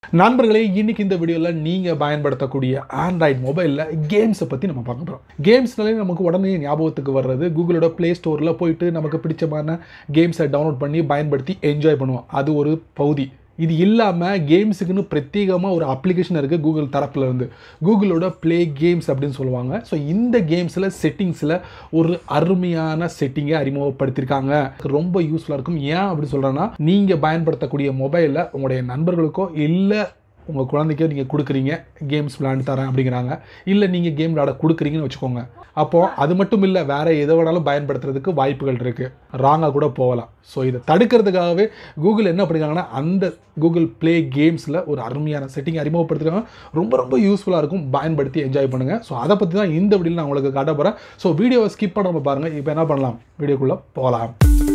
நண்பர்களே இன்னைக்கு இந்த வீடியோவில் நீங்கள் பயன்படுத்தக்கூடிய ஆண்ட்ராய்டு மொபைலில் கேம்ஸை பற்றி நம்ம பார்க்க போகிறோம் கேம்ஸ்னாலே நமக்கு உடனே ஞாபகத்துக்கு வர்றது கூகுளோட ப்ளே ஸ்டோரில் போயிட்டு நமக்கு பிடிச்சமான கேம்ஸை டவுன்லோட் பண்ணி பயன்படுத்தி என்ஜாய் பண்ணுவோம் அது ஒரு பகுதி இது இல்லாமல் கேம்ஸுக்குன்னு பிரத்யேகமாக ஒரு அப்ளிகேஷன் இருக்குது கூகுள் தரப்புல இருந்து கூகுளோட ப்ளே கேம்ஸ் அப்படின்னு சொல்லுவாங்க ஸோ இந்த கேம்ஸில் செட்டிங்ஸில் ஒரு அருமையான செட்டிங்கை அறிமுகப்படுத்தியிருக்காங்க ரொம்ப யூஸ்ஃபுல்லாக இருக்கும் ஏன் அப்படி சொல்கிறேன்னா நீங்கள் பயன்படுத்தக்கூடிய மொபைலில் உங்களுடைய நண்பர்களுக்கோ இல்லை உங்கள் குழந்தைக்கோ நீங்கள் கொடுக்குறீங்க கேம்ஸ் விளையாண்டு தரேன் அப்படிங்கிறாங்க இல்லை நீங்கள் கேம் விளையாட கொடுக்குறீங்கன்னு வச்சுக்கோங்க அப்போது அது மட்டும் இல்லை வேறு எதை வேணாலும் பயன்படுத்துறதுக்கு வாய்ப்புகள் இருக்குது ராங்காக கூட போகலாம் ஸோ இதை தடுக்கிறதுக்காகவே கூகுள் என்ன பண்ணிருக்காங்கன்னா அந்த கூகுள் ப்ளே கேம்ஸில் ஒரு அருமையான செட்டிங் அறிமுகப்படுத்திருக்காங்க ரொம்ப ரொம்ப யூஸ்ஃபுல்லாக இருக்கும் பயன்படுத்தி என்ஜாய் பண்ணுங்கள் ஸோ அதை பற்றி தான் இந்த வீடியோவில் நான் உங்களுக்கு காட்ட போகிறேன் ஸோ வீடியோவை ஸ்கிப் பண்ணாமல் பாருங்கள் இப்போ என்ன பண்ணலாம் வீடியோக்குள்ளே போகலாம்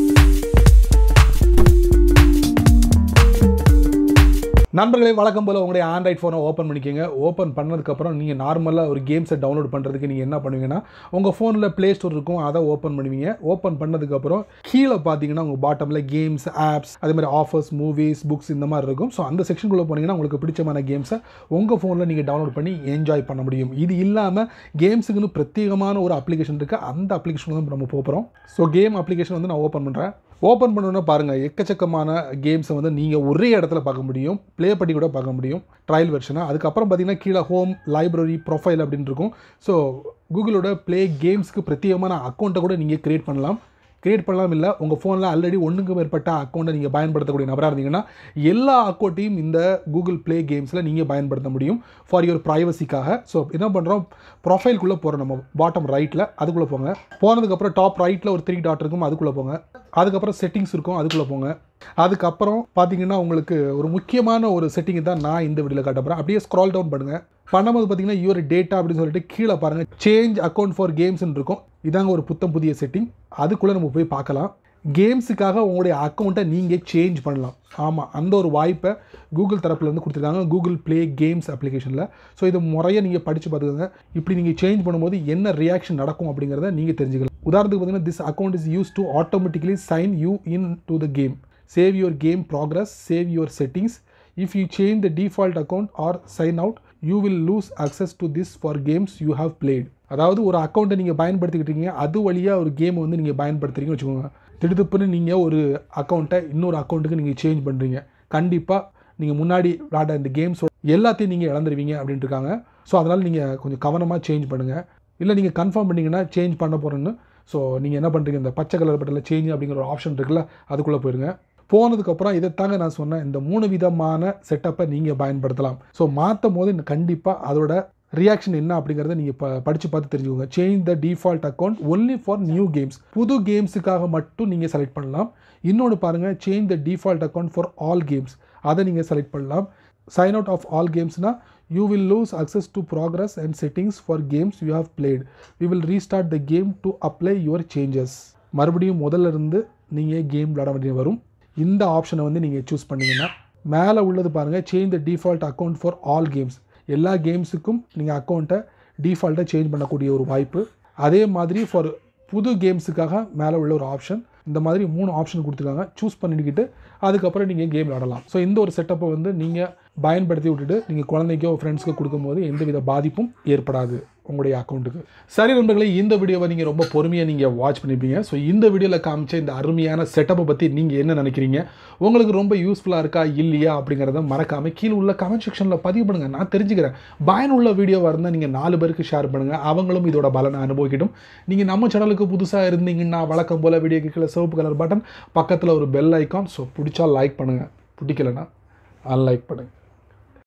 நண்பர்களே வழக்கம் போல் உங்களுடைய ஆண்ட்ராய்ட் ஃபோனை ஓப்பன் பண்ணிக்கோங்க ஓப்பன் பண்ணதுக்கப்புறம் நீங்கள் நார்மலாக ஒரு கேம்ஸை டவுன்லோட் பண்ணுறதுக்கு நீங்கள் என்ன பண்ணுவீங்கன்னா உங்கள் ஃபோனில் ப்ளே ஸ்டோர் இருக்கும் அதை ஓப்பன் பண்ணுவீங்க ஓப்பன் பண்ணதுக்கப்புறம் கீழே பார்த்தீங்கன்னா உங்கள் பாட்டமில் கேம்ஸ் ஆப்ஸ் அதே மாதிரி ஆஃபர்ஸ் மூவிஸ் புக்ஸ் இந்த மாதிரி இருக்கும் ஸோ அந்த செக்ஷனுக்குள்ளே போனீங்கன்னா உங்களுக்கு பிடிச்சமான கேம்ஸை உங்கள் ஃபோனில் நீங்கள் டவுன்லோட் பண்ணி என்ஜாய் பண்ண முடியும் இது இல்லாமல் கேம்ஸுக்குன்னு பிரத்யேகமான ஒரு அப்ளிகேஷன் இருக்குது அந்த அப்ளிகேஷன் வந்து நம்ம போகிறோம் ஸோ கேம் அப்ளிகேஷன் வந்து நான் ஓப்பன் பண்ணுறேன் ஓப்பன் பண்ணோன்னா பாருங்கள் எக்கச்சக்கமான கேம்ஸை வந்து நீங்கள் ஒரே இடத்துல பார்க்க முடியும் ப்ளே பண்ணி கூட பார்க்க முடியும் ட்ரையல் வெர்ஷனாக அதுக்கப்புறம் பார்த்தீங்கன்னா கீழே ஹோம் லைப்ரரி ப்ரொஃபைல் அப்படின்னு இருக்கும் ஸோ கூகுளோட ப்ளே கேம்ஸ்க்கு பிரத்யேகமான அக்கௌண்ட்டை கூட நீங்கள் க்ரியேட் பண்ணலாம் கிரியேட் பண்ணலாம் இல்லை உங்கள் ஃபோனில் ஆல்ரெடி ஒன்றுக்கு மேற்பட்ட அக்கௌண்ட்டை நீங்கள் பயன்படுத்தக்கூடிய நபராக இருந்தீங்கன்னா எல்லா அக்கௌண்ட்டையும் இந்த கூகுள் ப்ளே கேம்ஸில் நீங்கள் பயன்படுத்த முடியும் ஃபார் யுவர் ப்ரைவசிக்காக ஸோ என்ன பண்ணுறோம் ப்ரொஃபைல்குள்ளே போகிறோம் நம்ம பாட்டம் ரைட்டில் அதுக்குள்ளே போங்க போனதுக்கப்புறம் டாப் ரைட்டில் ஒரு த்ரீ டாட் இருக்கும் அதுக்குள்ளே போங்க அதுக்கப்புறம் செட்டிங்ஸ் இருக்கும் அதுக்குள்ளே போங்க அதுக்கப்புறம் பார்த்தீங்கன்னா உங்களுக்கு ஒரு முக்கியமான ஒரு செட்டிங் தான் நான் இந்த வீடியோவில் காட்ட போகிறேன் அப்படியே ஸ்க்ரால் டவுன் பண்ணுங்கள் பண்ணும்போது பார்த்தீங்கன்னா யுவர் டேட்டா அப்படின்னு சொல்லிட்டு கீழே பாருங்கள் சேஞ்ச் அக்கௌண்ட் ஃபார் கேம்ஸ்னு இருக்கும் இதாங்க ஒரு புத்தம் புதிய செட்டிங் அதுக்குள்ளே நம்ம போய் பார்க்கலாம் கேம்ஸுக்காக உங்களுடைய அக்கௌண்ட்டை நீங்கள் சேஞ்ச் பண்ணலாம் ஆமாம் அந்த ஒரு வாய்ப்பை கூகுள் தரப்புலேருந்து கொடுத்துருக்காங்க கூகுள் ப்ளே கேம்ஸ் அப்ளிகேஷனில் ஸோ இதை முறையாக நீங்கள் படித்து பார்த்துக்கோங்க இப்படி நீங்கள் சேஞ்ச் பண்ணும்போது என்ன ரியாக்ஷன் நடக்கும் அப்படிங்கிறத நீங்கள் தெரிஞ்சுக்கலாம் உதாரணத்துக்கு பார்த்தீங்கன்னா this account is use to automatically sign you in to the game save your game progress save your settings if you change the default account or sign out you will lose access to this for games you have played அதாவது ஒரு அக்கௌண்ட்டை நீங்கள் பயன்படுத்திக்கிட்டு இருக்கீங்க அது வழியாக ஒரு கேமை வந்து நீங்கள் பயன்படுத்துறீங்கன்னு வச்சுக்கோங்க திடுதுப்புன்னு நீங்கள் ஒரு அக்கௌண்ட்டை இன்னொரு அக்கௌண்ட்டுக்கு நீங்கள் சேஞ்ச் பண்ணுறீங்க கண்டிப்பாக நீங்கள் முன்னாடி விளாட இந்த கேம்ஸோட எல்லாத்தையும் நீங்கள் இழந்துருவீங்க அப்படின்ட்டு இருக்காங்க ஸோ அதனால் நீங்கள் கொஞ்சம் கவனமாக சேஞ்ச் பண்ணுங்கள் இல்லை நீங்கள் கன்ஃபார்ம் பண்ணிங்கன்னா சேஞ்ச் பண்ண போகிறேன்னு ஸோ நீங்கள் என்ன பண்ணுறீங்க இந்த பச்சை கலர் பட்டனில் சேஞ்ச் அப்படிங்கிற ஒரு ஆப்ஷன் இருக்குல்ல அதுக்குள்ளே போயிருங்க போனதுக்கப்புறம் இதைத்தாங்க நான் சொன்னேன் இந்த மூணு விதமான செட்டப்பை நீங்கள் பயன்படுத்தலாம் ஸோ மாற்றும் போது கண்டிப்பாக அதோட ரியாக்ஷன் என்ன அப்படிங்கிறத நீங்கள் ப படித்து பார்த்து தெரிஞ்சுக்கோங்க change the default account only for new games புது கேம்ஸுக்காக மட்டும் நீங்கள் செலக்ட் பண்ணலாம் இன்னொன்று பாருங்கள் change the default account for all games அதை நீங்கள் செலக்ட் பண்ணலாம் சைன் அவுட் ஆஃப் ஆல் கேம்ஸ்னால் you will lose access to progress and settings for games you have played we will restart the game to apply your changes மறுபடியும் முதல்ல இருந்து நீங்கள் game விளையாட வேண்டிய வரும் இந்த ஆப்ஷனை வந்து நீங்கள் சூஸ் பண்ணிங்கன்னா மேலே உள்ளது பாருங்கள் change the default account for all games எல்லா கேம்ஸுக்கும் நீங்கள் அக்கௌண்ட்டை டிஃபால்ட்டாக சேஞ்ச் பண்ணக்கூடிய ஒரு வாய்ப்பு அதே மாதிரி ஃபார் புது கேம்ஸுக்காக மேலே உள்ள ஒரு ஆப்ஷன் இந்த மாதிரி மூணு ஆப்ஷன் கொடுத்துருக்காங்க சூஸ் பண்ணிக்கிட்டு அதுக்கப்புறம் நீங்கள் கேம் விளாடலாம் ஸோ இந்த ஒரு செட்டப்பை வந்து நீங்கள் பயன்படுத்தி விட்டுட்டு நீங்கள் குழந்தைக்கோ ஃப்ரெண்ட்ஸ்க்கோ கொடுக்கும்போது எந்தவித பாதிப்பும் ஏற்படாது உங்களுடைய அக்கௌண்ட்டுக்கு சரி நண்பர்களே இந்த வீடியோவை நீங்கள் ரொம்ப பொறுமையாக நீங்கள் வாட்ச் பண்ணிப்பீங்க ஸோ இந்த வீடியோவில் காமிச்ச இந்த அருமையான செட்டப்பை பற்றி நீங்கள் என்ன நினைக்கிறீங்க உங்களுக்கு ரொம்ப யூஸ்ஃபுல்லாக இருக்கா இல்லையா அப்படிங்கிறத மறக்காமல் கீழே உள்ள கமெண்ட் செக்ஷனில் பதிவு பண்ணுங்கள் நான் தெரிஞ்சுக்கிறேன் பயனுள்ள வீடியோவாக இருந்தால் நீங்கள் நாலு பேருக்கு ஷேர் பண்ணுங்கள் அவங்களும் இதோட பலனை அனுபவிக்கட்டும் நீங்கள் நம்ம சேனலுக்கு புதுசாக இருந்தீங்கன்னா வழக்கம் போல் வீடியோக்கு கீழே சிவப்பு கலர் பட்டன் பக்கத்தில் ஒரு பெல் ஐக்கான் ஸோ பிடிச்சா லைக் பண்ணுங்கள் பிடிக்கலன்னா அன்லைக் பண்ணுங்கள்